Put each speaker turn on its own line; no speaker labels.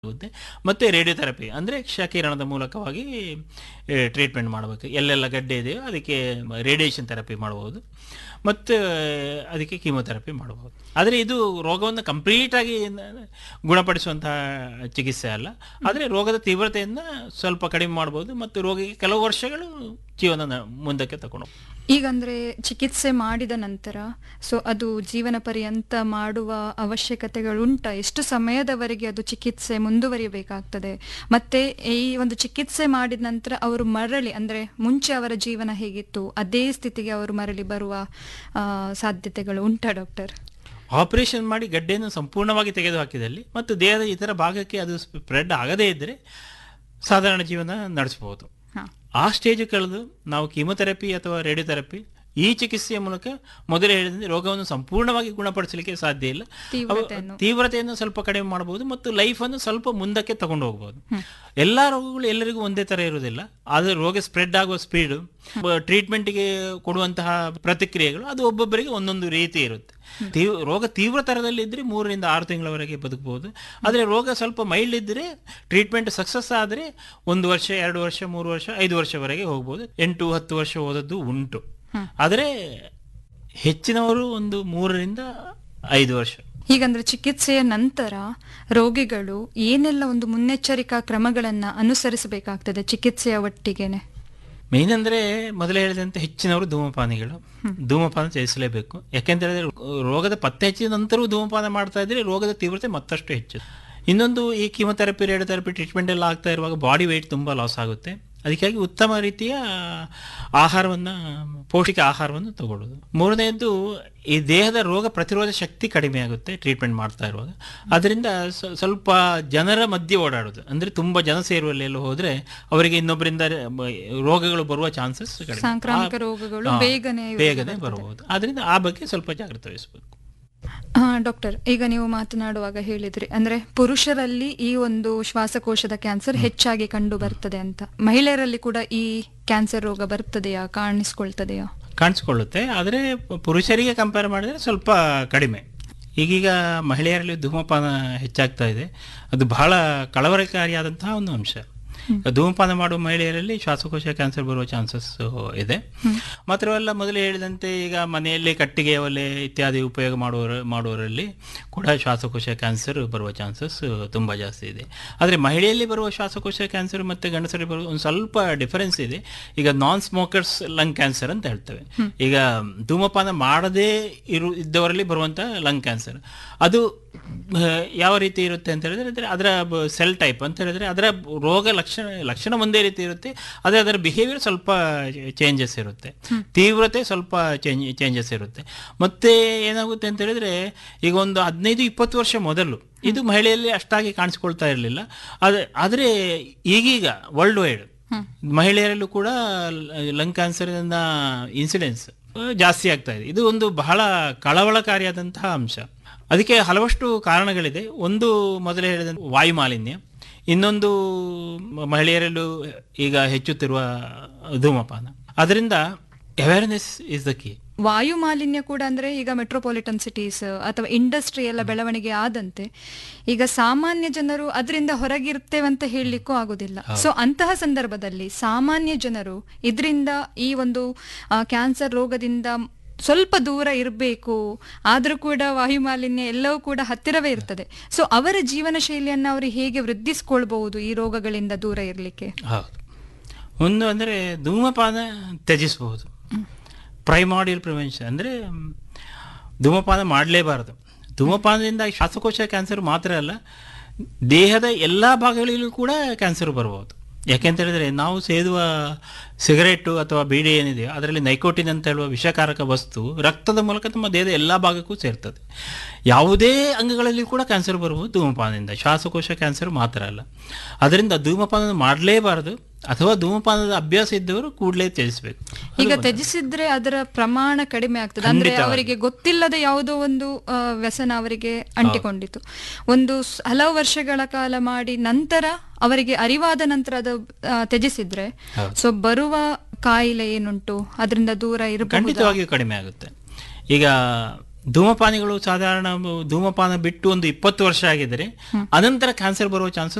ಆಗುತ್ತೆ ಮತ್ತು ರೇಡಿಯೋಥೆರಪಿ ಅಂದರೆ ಕ್ಷಕಿರಣದ ಮೂಲಕವಾಗಿ ಟ್ರೀಟ್ಮೆಂಟ್ ಮಾಡಬೇಕು ಎಲ್ಲೆಲ್ಲ ಗಡ್ಡೆ ಇದೆಯೋ ಅದಕ್ಕೆ ರೇಡಿಯೇಷನ್ ಥೆರಪಿ ಮಾಡ್ಬೋದು ಮತ್ತು ಅದಕ್ಕೆ ಕೀಮೊಥೆರಪಿ ಮಾಡ್ಬೋದು ಆದರೆ ಇದು ರೋಗವನ್ನು ಕಂಪ್ಲೀಟಾಗಿ ಗುಣಪಡಿಸುವಂತಹ ಚಿಕಿತ್ಸೆ ಅಲ್ಲ ಆದರೆ ರೋಗದ ತೀವ್ರತೆಯನ್ನು ಸ್ವಲ್ಪ ಕಡಿಮೆ ಮಾಡ್ಬೋದು ಮತ್ತು ರೋಗಿಗೆ ಕೆಲವು ವರ್ಷಗಳು ಜೀವನ ನ- ಮುಂದಕ್ಕೆ ತಗೊಂಡು ಹೋಗ್ಬೋದು.
ಈಗಂದ್ರೆ ಚಿಕಿತ್ಸೆ ಮಾಡಿದ ನಂತರ ಸೊ ಅದು ಜೀವನ ಪರ್ಯಂತ ಮಾಡುವ ಅವಶ್ಯಕತೆಗಳುಂಟ ಎಷ್ಟು ಸಮಯದವರೆಗೆ ಅದು ಚಿಕಿತ್ಸೆ ಮುಂದುವರಿಯಬೇಕಾಗ್ತದೆ ಮತ್ತೆ ಈ ಒಂದು ಚಿಕಿತ್ಸೆ ಮಾಡಿದ ನಂತರ ಅವರು ಮರಳಿ ಅಂದ್ರೆ ಮುಂಚೆ ಅವರ ಜೀವನ ಹೇಗಿತ್ತು ಅದೇ ಸ್ಥಿತಿಗೆ ಅವರು ಮರಳಿ ಬರುವ ಆ, ಸಾಧ್ಯತೆಗಳು ಉಂಟಾ ಡಾಕ್ಟರ್
ಆಪರೇಷನ್ ಮಾಡಿ ಗಡ್ಡೆಯನ್ನು ಸಂಪೂರ್ಣವಾಗಿ ತೆಗೆದುಹಾಕಿದಲ್ಲಿ ಮತ್ತು ದೇಹದ ಇತರ ಭಾಗಕ್ಕೆ ಅದು ಸ್ಪ್ರೆಡ್ ಆಗದೇ ಇದ್ದರೆ ಸಾಧಾರಣ ಜೀವನ ನಡೆಸಬಹುದು
ಹಾ
ಆ ಸ್ಟೇಜ್ ಕಳೆದು ನಾವು ಕೀಮೊಥೆರಪಿ ಅಥವಾ ರೇಡಿಯೋಥೆರಪಿ ಈ ಚಿಕಿತ್ಸೆಯ ಮೂಲಕ ಮೊದಲೇ ಹೇಳಿದಂತೆ ರೋಗವನ್ನು ಸಂಪೂರ್ಣವಾಗಿ ಗುಣಪಡಿಸಲಿಕ್ಕೆ ಸಾಧ್ಯ ಇಲ್ಲ ಅವು
ತೀವ್ರತೆಯನ್ನು.
ತೀವ್ರತೆಯನ್ನು ಸ್ವಲ್ಪ ಕಡಿಮೆ ಮಾಡಬಹುದು ಮತ್ತು ಲೈಫನ್ನು ಸ್ವಲ್ಪ ಮುಂದಕ್ಕೆ ತಗೊಂಡು ಹೋಗ್ಬೋದು ಎಲ್ಲ ರೋಗಗಳು ಎಲ್ಲರಿಗೂ ಒಂದೇ ಥರ ಇರುವುದಿಲ್ಲ ಆದರೆ ರೋಗ ಸ್ಪ್ರೆಡ್ ಆಗುವ ಸ್ಪೀಡು ಟ್ರೀಟ್ಮೆಂಟ್ಗೆ ಕೊಡುವಂತಹ ಪ್ರತಿಕ್ರಿಯೆಗಳು ಅದು ಒಬ್ಬೊಬ್ಬರಿಗೆ ಒಂದೊಂದು ರೀತಿ ಇರುತ್ತೆ ತೀವ್ ರೋಗ ತೀವ್ರ ಥರದಲ್ಲಿ ಇದ್ದರೆ ಮೂರರಿಂದ ಆರು ತಿಂಗಳವರೆಗೆ ಬದುಕಬಹುದು ಆದರೆ ರೋಗ ಸ್ವಲ್ಪ ಮೈಲ್ಡ್ ಇದ್ದರೆ ಟ್ರೀಟ್ಮೆಂಟ್ ಸಕ್ಸಸ್ ಆದರೆ ಒಂದು ವರ್ಷ ಎರಡು ವರ್ಷ ಮೂರು ವರ್ಷ ಐದು ವರ್ಷವರೆಗೆ ಹೋಗ್ಬೋದು ಎಂಟು ಹತ್ತು ವರ್ಷ ಹೋದದ್ದು ಉಂಟು ಆದರೆ ಹೆಚ್ಚಿನವರು ಒಂದು ಮೂರರಿಂದ ಐದು ವರ್ಷ
ಹೀಗಂದ್ರೆ ಚಿಕಿತ್ಸೆಯ ನಂತರ ರೋಗಿಗಳು ಏನೆಲ್ಲ ಒಂದು ಮುನ್ನೆಚ್ಚರಿಕಾ ಕ್ರಮಗಳನ್ನ ಅನುಸರಿಸಬೇಕಾಗ್ತದೆ ಚಿಕಿತ್ಸೆಯ ಒಟ್ಟಿಗೆನೆ
ಮೇನ್ ಅಂದ್ರೆ ಮೊದಲೇ ಹೇಳಿದಂತೆ ಹೆಚ್ಚಿನವರು ಧೂಮಪಾನಿಗಳು ಧೂಮಪಾನ ತ್ಯಜಿಸಲೇಬೇಕು ಯಾಕೆಂತ ಹೇಳಿದ್ರೆ ರೋಗದ ಪತ್ತೆ ಹಚ್ಚಿದ ನಂತರವೂ ಧೂಮಪಾನ ಮಾಡ್ತಾ ಇದ್ರೆ ರೋಗದ ತೀವ್ರತೆ ಮತ್ತಷ್ಟು ಹೆಚ್ಚು ಇನ್ನೊಂದು ಈ ಕೀಮೊಥೆರಪಿ ರೇಡಿಯೋಥೆರಪಿ ಟ್ರೀಟ್ಮೆಂಟ್ ಎಲ್ಲ ಆಗ್ತಾ ಇರುವಾಗ ಬಾಡಿ ವೆಯ್ಟ್ ತುಂಬ ಲಾಸ್ ಆಗುತ್ತೆ ಅದಕ್ಕಾಗಿ ಉತ್ತಮ ರೀತಿಯ ಆಹಾರವನ್ನು ಪೌಷ್ಟಿಕ ಆಹಾರವನ್ನು ತಗೊಳ್ಳೋದು ಮೂರನೆಯದ್ದು ಈ ದೇಹದ ರೋಗ ಪ್ರತಿರೋಧ ಶಕ್ತಿ ಕಡಿಮೆ ಆಗುತ್ತೆ ಟ್ರೀಟ್ಮೆಂಟ್ ಮಾಡ್ತಾ ಇರುವಾಗ ಅದರಿಂದ ಸ್ವ- ಸ್ವಲ್ಪ ಜನರ ಮಧ್ಯೆ ಓಡಾಡೋದು ಅಂದರೆ ತುಂಬ ಜನ ಸೇರುವಲ್ಲಿ ಎಲ್ಲ ಹೋದರೆ ಅವರಿಗೆ ಇನ್ನೊಬ್ಬರಿಂದ ರ- ರೋಗಗಳು ಬರುವ ಚಾನ್ಸಸ್
ಸಾಂಕ್ರಾಮಿಕ ರೋಗಗಳು ಬೇಗನೆ
ಬೇಗನೆ ಬರಬಹುದು ಅದರಿಂದ ಆ ಬಗ್ಗೆ ಸ್ವಲ್ಪ ಜಾಗ್ರತೆ ವಹಿಸಬೇಕು
ಹಾ ಡಾಕ್ಟರ್ ಈಗ ನೀವು ಮಾತನಾಡುವಾಗ ಹೇಳಿದ್ರಿ ಅಂದ್ರೆ ಪುರುಷರಲ್ಲಿ ಈ ಒಂದು ಶ್ವಾಸಕೋಶದ ಕ್ಯಾನ್ಸರ್ ಹೆಚ್ಚಾಗಿ ಕಂಡು ಬರ್ತದೆ ಅಂತ ಮಹಿಳೆಯರಲ್ಲಿ ಕೂಡ ಈ ಕ್ಯಾನ್ಸರ್ ರೋಗ ಬರ್ತದೆಯಾ ಕಾಣಿಸ್ಕೊಳ್ತದೆಯಾ
ಕಾಣಿಸ್ಕೊಳ್ಳುತ್ತೆ ಆದರೆ ಪುರುಷರಿಗೆ ಕಂಪೇರ್ ಮಾಡಿದರೆ ಸ್ವಲ್ಪ ಕಡಿಮೆ ಈಗೀಗ ಮಹಿಳೆಯರಲ್ಲಿ ಧೂಮಪಾನ ಹೆಚ್ಚಾಗ್ತಾ ಇದೆ ಅದು ಬಹಳ ಕಳವಳಕಾರಿಯಾದಂತಹ ಒಂದು ಅಂಶ ಧೂಮಪಾನ ಮಾಡುವ ಮಹಿಳೆಯರಲ್ಲಿ ಶ್ವಾಸಕೋಶ ಕ್ಯಾನ್ಸರ್ ಬರುವ ಚಾನ್ಸಸ್ ಇದೆ ಮಾತ್ರವಲ್ಲ ಮೊದಲೇ ಹೇಳಿದಂತೆ ಈಗ ಮನೆಯಲ್ಲಿ ಕಟ್ಟಿಗೆ ಒಲೆ ಇತ್ಯಾದಿ ಉಪಯೋಗ ಮಾಡುವವರ ಮಾಡುವವರಲ್ಲಿ ಕೂಡ ಶ್ವಾಸಕೋಶ ಕ್ಯಾನ್ಸರ್ ಬರುವ ಚಾನ್ಸಸ್ ತುಂಬ ಜಾಸ್ತಿ ಇದೆ ಆದರೆ ಮಹಿಳೆಯಲ್ಲಿ ಬರುವ ಶ್ವಾಸಕೋಶ ಕ್ಯಾನ್ಸರ್ ಮತ್ತು ಗಂಡಸರಲ್ಲಿ ಬರುವ ಒಂದು ಸ್ವಲ್ಪ ಡಿಫರೆನ್ಸ್ ಇದೆ ಈಗ ನಾನ್ ಸ್ಮೋಕರ್ಸ್ ಲಂಗ್ ಕ್ಯಾನ್ಸರ್ ಅಂತ ಹೇಳ್ತೇವೆ ಈಗ ಧೂಮಪಾನ ಮಾಡದೇ ಇರು ಇದ್ದವರಲ್ಲಿ ಬರುವಂಥ ಲಂಗ್ ಕ್ಯಾನ್ಸರ್ ಅದು ಆ, ಯಾವ ರೀತಿ ಇರುತ್ತೆ ಅಂತ ಹೇಳಿದ್ರೆ ಅಂದ್ರೆ ಅದರ ಸೆಲ್ ಟೈಪ್ ಅಂತ ಹೇಳಿದ್ರೆ ಅದರ ರೋಗ ಲಕ್ಷಣ ಲಕ್ಷಣ ಒಂದೇ ರೀತಿ ಇರುತ್ತೆ ಆದರೆ ಅದರ ಬಿಹೇವಿಯರ್ ಸ್ವಲ್ಪ ಚೇಂಜಸ್ ಇರುತ್ತೆ ತೀವ್ರತೆ ಸ್ವಲ್ಪ ಚೇಂಜ್ ಚೇಂಜಸ್ ಇರುತ್ತೆ ಮತ್ತೆ ಏನಾಗುತ್ತೆ ಅಂತ ಹೇಳಿದ್ರೆ ಈಗ ಒಂದು ಹದಿನೈದು ಇಪ್ಪತ್ತು ವರ್ಷ ಮೊದಲು ಇದು ಮಹಿಳೆಯಲ್ಲಿ ಅಷ್ಟಾಗಿ ಕಾಣಿಸ್ಕೊಳ್ತಾ ಇರಲಿಲ್ಲ ಆದರೆ ಆದರೆ ಈಗೀಗ ವರ್ಲ್ಡ್ ವೈಡ್ ಮಹಿಳೆಯರಲ್ಲೂ ಕೂಡ ಲಂಗ್ ಕ್ಯಾನ್ಸರ್ನ ಇನ್ಸಿಡೆನ್ಸ್ ಜಾಸ್ತಿ ಆಗ್ತಾ ಇದೆ ಇದು ಒಂದು ಬಹಳ ಕಳವಳಕಾರಿಯಾದಂತಹ ಅಂಶ ಅದಕ್ಕೆ ಹಲವಷ್ಟು ಕಾರಣಗಳಿದೆ ಒಂದು ಮೊದಲೇ ಹೇಳಿದ ವಾಯು ಮಾಲಿನ್ಯ ಇನ್ನೊಂದು ಮ- ಮಹಿಳೆಯರಲ್ಲೂ ಈಗ ಹೆಚ್ಚುತ್ತಿರುವ ಧೂಮಪಾನ ಅದರಿಂದ ಅವೇರ್ನೆಸ್ ಇಸ್ ದ ಕೀ
ವಾಯು ಮಾಲಿನ್ಯ ಕೂಡ ಅಂದ್ರೆ ಈಗ ಮೆಟ್ರೋಪಾಲಿಟನ್ ಸಿಟೀಸ್ ಅಥವಾ ಇಂಡಸ್ಟ್ರಿ ಎಲ್ಲ ಬೆಳವಣಿಗೆ ಆದಂತೆ ಈಗ ಸಾಮಾನ್ಯ ಜನರು ಅದರಿಂದ ಹೊರಗಿರ್ತೇವೆ ಅಂತ ಹೇಳಲಿಕ್ಕೂ ಆಗುದಿಲ್ಲ ಸೊ ಅಂತಹ ಸಂದರ್ಭದಲ್ಲಿ ಸಾಮಾನ್ಯ ಜನರು ಇದರಿಂದ ಈ ಒಂದು ಕ್ಯಾನ್ಸರ್ ರೋಗದಿಂದ ಸ್ವಲ್ಪ ದೂರ ಇರಬೇಕು ಆದ್ರೂ ಕೂಡ ವಾಯು ಮಾಲಿನ್ಯ ಎಲ್ಲವೂ ಕೂಡ ಹತ್ತಿರವೇ ಇರ್ತದೆ ಸೊ ಅವರ ಜೀವನ ಶೈಲಿಯನ್ನು ಅವರು ಹೇಗೆ ವೃದ್ಧಿಸ್ಕೊಳ್ಬಹುದು ಈ ರೋಗಗಳಿಂದ ದೂರ ಇರಲಿಕ್ಕೆ
ಹೌದು ಒಂದು ಅಂದರೆ ಧೂಮಪಾನ ತ್ಯಜಿಸಬಹುದು ಪ್ರೈಮಾಡಿಯಲ್ ಪ್ರಿವೆನ್ಷನ್ ಅಂದರೆ ಧೂಮಪಾನ ಮಾಡಲೇಬಾರದು ಧೂಮಪಾನದಿಂದ ಶ್ವಾಸಕೋಶ ಕ್ಯಾನ್ಸರ್ ಮಾತ್ರ ಅಲ್ಲ ದೇಹದ ಎಲ್ಲ ಭಾಗಗಳಿಗೂ ಕೂಡ ಕ್ಯಾನ್ಸರ್ ಬರ್ಬೋದು ಯಾಕೆಂತ ಹೇಳಿದ್ರೆ ನಾವು ಸೇದುವ ಸಿಗರೇಟು ಅಥವಾ ಬೀಡಿ ಏನಿದೆ ಅದರಲ್ಲಿ ನೈಕೋಟಿನ್ ಅಂತ ಹೇಳುವ ವಿಷಕಾರಕ ವಸ್ತು ರಕ್ತದ ಮೂಲಕ ನಮ್ಮ ದೇಹದ ಎಲ್ಲ ಭಾಗಕ್ಕೂ ಸೇರ್ತದೆ ಯಾವುದೇ ಅಂಗಗಳಲ್ಲಿ ಕೂಡ ಕ್ಯಾನ್ಸರ್ ಬರುವುದು ಧೂಮಪಾನದಿಂದ ಶ್ವಾಸಕೋಶ ಕ್ಯಾನ್ಸರ್ ಮಾತ್ರ ಅಲ್ಲ ಅದರಿಂದ ಧೂಮಪಾನ ಮಾಡಲೇಬಾರದು ಅಥವಾ ಧೂಮಪಾನದ ಅಭ್ಯಾಸ ಇದ್ದವರು ಕೂಡಲೇ ತ್ಯಜಿಸಬೇಕು
ಈಗ ತ್ಯಜಿಸಿದ್ರೆ ಅದರ ಪ್ರಮಾಣ ಕಡಿಮೆ ಆಗ್ತದೆ ಅಂದ್ರೆ
ಖಂಡಿತವಾಗಿ.
ಅವರಿಗೆ ಗೊತ್ತಿಲ್ಲದ ಯಾವುದೋ ಒಂದು ಆ, ವ್ಯಸನ ಅವರಿಗೆ ಅಂಟಿಕೊಂಡಿತು ಒಂದು ಸ್- ಹಲವು ವರ್ಷಗಳ ಕಾಲ ಮಾಡಿ ನಂತರ ಅವರಿಗೆ ಅರಿವಾದ ನಂತರ ಅದು ಆ, ತ್ಯಜಿಸಿದ್ರೆ
ಹೌದು.
ಸೊ ಬರುವ ಕಾಯಿಲೆ ಏನುಂಟು ಅದರಿಂದ ದೂರ ಇರಬಹುದು
ಖಂಡಿತವಾಗಿಯೂ ಕಡಿಮೆ ಆಗುತ್ತೆ ಈಗ ಧೂಮಪಾನಿಗಳು ಸಾಧಾರಣ ಧೂಮಪಾನ ಬಿಟ್ಟು ಒಂದು ಇಪ್ಪತ್ತು ವರ್ಷ ಆಗಿದ್ರೆ ಅನಂತರ ಕ್ಯಾನ್ಸರ್ ಬರುವ ಚಾನ್ಸಸ್